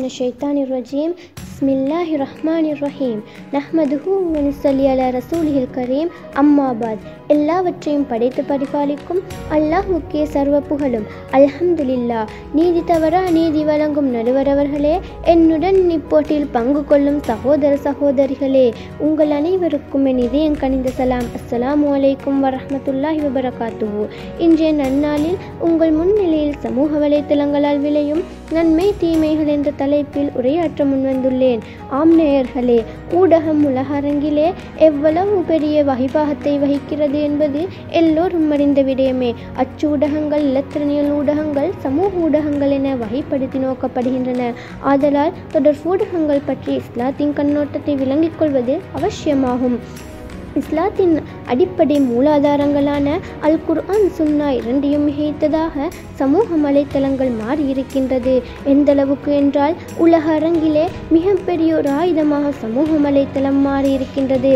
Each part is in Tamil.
الشيطان الرجيم بسم الله الرحمن الرحيم نحمده ونصلي على رسوله الكريم அம்மா பாத் எல்லாவற்றையும் படைத்து பரிபாலிக்கும் அல்லாஹுக்கே சர்வ புகழும் அல்ஹம்துலில்லா நீதி தவற நீதி வழங்கும் நடுவரவர்களே என்னுடன் இப்போட்டியில் பங்கு கொள்ளும் சகோதர சகோதரிகளே உங்கள் அனைவருக்கும் என் இதயம் கனிந்த சலாம் அஸ்ஸலாமு அலைக்கும் வரஹ்மத்துல்லாஹி வபரகாத்துஹு இன்றைய நன்னாளில் உங்கள் முன்னிலையில் சமூக வலைத்தளங்களால் விளையும் நன்மை தீமைகள் என்ற தலைப்பில் உரையாற்ற முன்வந்துள்ளேன் ஆம் நேயர்களே ஊடகம் உலக அரங்கிலே எவ்வளவு பெரிய வகிபாகத்தை வகிக்கிறது என்பது எல்லோரும் அறிந்த விடயமே அச்சு ஊடகங்கள் இலத்திரனியல் ஊடகங்கள் சமூக ஊடகங்கள் என வகைப்படுத்தி நோக்கப்படுகின்றன ஆதலால் தொடர் ஊடகங்கள் பற்றி இஸ்லாத்தின் கண்ணோட்டத்தை விளங்கிக் கொள்வது அவசியமாகும் இஸ்லாத்தின் அடிப்படை மூலாதாரங்களான அல் குர்ஆன் சுன்னா இரண்டையும் மிகைத்ததாக சமூக வலைத்தளங்கள் மாறியிருக்கின்றது எந்தளவுக்கு என்றால் உலக அரங்கிலே மிகப்பெரிய ஒரு ஆயுதமாக சமூக வலைத்தளம் மாறியிருக்கின்றது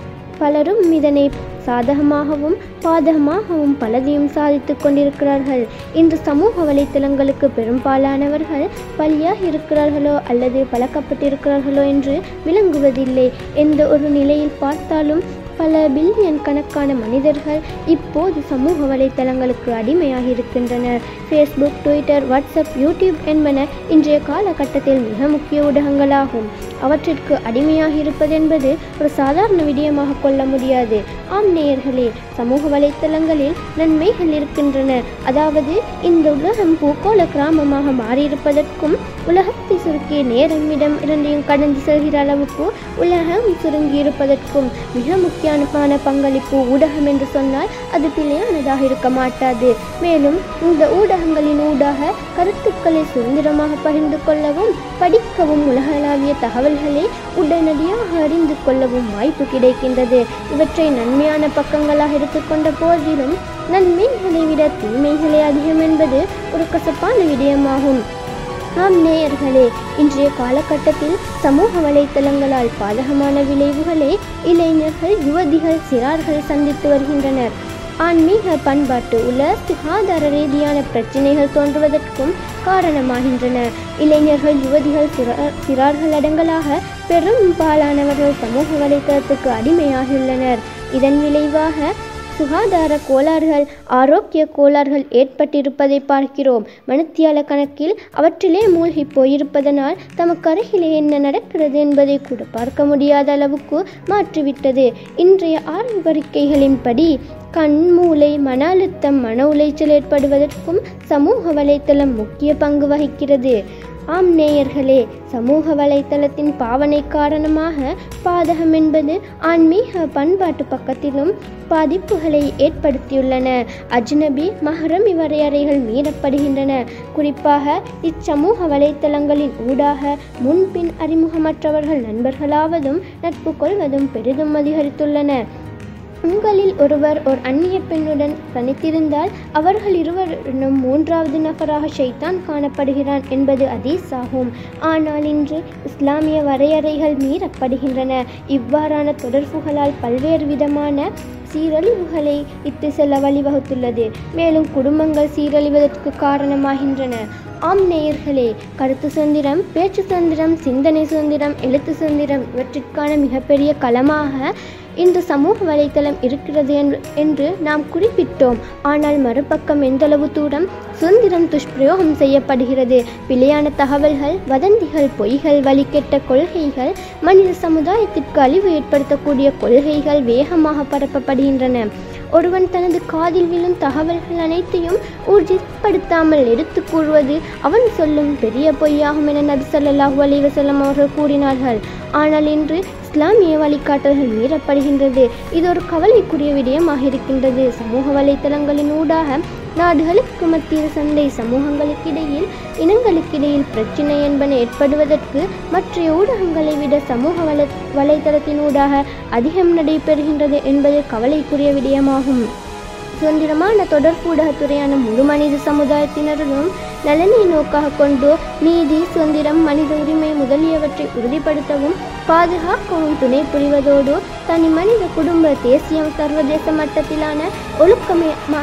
பலரும் இதனை சாதகமாகவும் பாதகமாகவும் பலதையும் சாதித்து கொண்டிருக்கிறார்கள் இன்று சமூக வலைத்தளங்களுக்கு பெரும்பாலானவர்கள் பலியாக இருக்கிறார்களோ அல்லது பழக்கப்பட்டிருக்கிறார்களோ என்று விளங்குவதில்லை எந்த ஒரு நிலையில் பார்த்தாலும் பல பில்லியன் கணக்கான மனிதர்கள் இப்போது சமூக வலைத்தளங்களுக்கு அடிமையாக இருக்கின்றனர் ஃபேஸ்புக் ட்விட்டர் வாட்ஸ்அப் யூடியூப் என்பன இன்றைய காலகட்டத்தில் மிக முக்கிய ஊடகங்களாகும் அவற்றிற்கு அடிமையாக இருப்பது என்பது ஒரு சாதாரண விடயமாக கொள்ள முடியாது ஆம் நேயர்களே சமூக வலைத்தளங்களில் நன்மைகள் இருக்கின்றன அதாவது இந்த உலகம் பூகோள கிராமமாக மாறியிருப்பதற்கும் உலகத்தை சுருக்கிய நேரம் இடம் இரண்டையும் கடந்து செல்கிற அளவுக்கு உலகம் சுருங்கி இருப்பதற்கும் மிக முக்கியமான பங்களிப்பு ஊடகம் என்று சொன்னால் அது பிழையானதாக இருக்க மாட்டாது மேலும் இந்த ஊடகங்களின் ஊடாக கருத்துக்களை சுதந்திரமாக பகிர்ந்து கொள்ளவும் படிக்கவும் உலகளாவிய தகவல்களை உடனடியாக அறிந்து கொள்ளவும் வாய்ப்பு கிடைக்கின்றது இவற்றை நன்மையான பக்கங்களாக எடுத்துக்கொண்ட போதிலும் நன்மைகளை விட தீமைகளே அதிகம் என்பது ஒரு கசப்பான விடயமாகும் ஆம் நேயர்களே இன்றைய காலகட்டத்தில் சமூக வலைத்தளங்களால் பாதகமான விளைவுகளை இளைஞர்கள் யுவதிகள் சிறார்கள் சந்தித்து வருகின்றனர் ஆன்மீக பண்பாட்டு உள்ள சுகாதார ரீதியான பிரச்சனைகள் தோன்றுவதற்கும் காரணமாகின்றன இளைஞர்கள் யுவதிகள் சிறார் சிறார்கள் அடங்கலாக பெரும்பாலானவர்கள் சமூக வலைத்தளத்துக்கு அடிமையாகியுள்ளனர் இதன் விளைவாக சுகாதார கோளாறுகள் ஆரோக்கிய கோளாறுகள் ஏற்பட்டிருப்பதை பார்க்கிறோம் மனுத்தியால கணக்கில் அவற்றிலே மூழ்கி போயிருப்பதனால் தமக்கு அருகிலே என்ன நடக்கிறது என்பதை கூட பார்க்க முடியாத அளவுக்கு மாற்றிவிட்டது இன்றைய ஆய்வறிக்கைகளின்படி கண் மூளை மன அழுத்தம் மன உளைச்சல் ஏற்படுவதற்கும் சமூக வலைத்தளம் முக்கிய பங்கு வகிக்கிறது ஆம் நேயர்களே சமூக வலைத்தளத்தின் பாவனை காரணமாக பாதகம் என்பது ஆன்மீக பண்பாட்டு பக்கத்திலும் பாதிப்புகளை ஏற்படுத்தியுள்ளன அஜ்னபி மஹரம் இவ்வரையறைகள் மீறப்படுகின்றன குறிப்பாக இச்சமூக வலைத்தளங்களின் ஊடாக முன்பின் அறிமுகமற்றவர்கள் நண்பர்களாவதும் நட்பு கொள்வதும் பெரிதும் அதிகரித்துள்ளன உங்களில் ஒருவர் ஒரு அந்நிய பெண்ணுடன் தனித்திருந்தால் அவர்கள் இருவரிடம் மூன்றாவது நபராக ஷைத்தான் காணப்படுகிறான் என்பது அதீஸ் ஆகும் ஆனால் இன்று இஸ்லாமிய வரையறைகள் மீறப்படுகின்றன இவ்வாறான தொடர்புகளால் பல்வேறு விதமான சீரழிவுகளை இட்டு செல்ல வழிவகுத்துள்ளது மேலும் குடும்பங்கள் சீரழிவதற்கு காரணமாகின்றன ஆம் நேயர்களே கருத்து சுதந்திரம் பேச்சு சுதந்திரம் சிந்தனை சுதந்திரம் எழுத்து சுதந்திரம் இவற்றிற்கான மிகப்பெரிய களமாக இந்த சமூக வலைத்தளம் இருக்கிறது என்று நாம் குறிப்பிட்டோம் ஆனால் மறுபக்கம் எந்தளவு தூரம் சுதந்திரம் துஷ்பிரயோகம் செய்யப்படுகிறது பிழையான தகவல்கள் வதந்திகள் பொய்கள் வழிகெட்ட கொள்கைகள் மனித சமுதாயத்திற்கு அழிவு ஏற்படுத்தக்கூடிய கொள்கைகள் வேகமாக பரப்பப்படுகின்றன ஒருவன் தனது காதில் விழும் தகவல்கள் அனைத்தையும் ஊர்ஜிப்படுத்தாமல் எடுத்து கூறுவது அவன் சொல்லும் பெரிய பொய்யாகும் என நபி ஸல்லல்லாஹு அலைஹி வஸல்லம் அவர்கள் கூறினார்கள் ஆனால் இன்று இஸ்லாமிய வழிகாட்டல்கள் மீறப்படுகின்றது இது ஒரு கவலைக்குரிய விடயமாக இருக்கின்றது சமூக வலைத்தளங்களின் ஊடாக நாடுகளுக்கு மத்தியில் சண்டை சமூகங்களுக்கிடையில் இனங்களுக்கிடையில் பிரச்சினை என்பன ஏற்படுவதற்கு மற்ற ஊடகங்களை விட சமூக வலை வலைத்தளத்தின் ஊடாக அதிகம் நடைபெறுகின்றது என்பது கவலைக்குரிய விடயமாகும் சுதந்திரமான தொடர்பு ஊடகத்துறையான முழு மனித சமுதாயத்தினரும் நலனை நோக்காக கொண்டு நீதி சுதந்திரம் மனித உரிமை முதலியவற்றை உறுதிப்படுத்தவும் பாதுகாக்கவும் துணை புரிவதோடு தனி மனித குடும்ப தேசியம் சர்வதேச மட்டத்திலான ஒழுக்கமே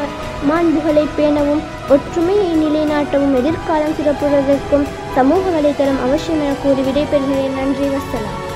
மாண்புகளை பேணவும் ஒற்றுமையை நிலைநாட்டவும் எதிர்காலம் சிறப்புறதற்கும் சமூக வலைத்தளம் அவசியம் என கூறி விடைபெறுகிறேன் நன்றி வசலாம்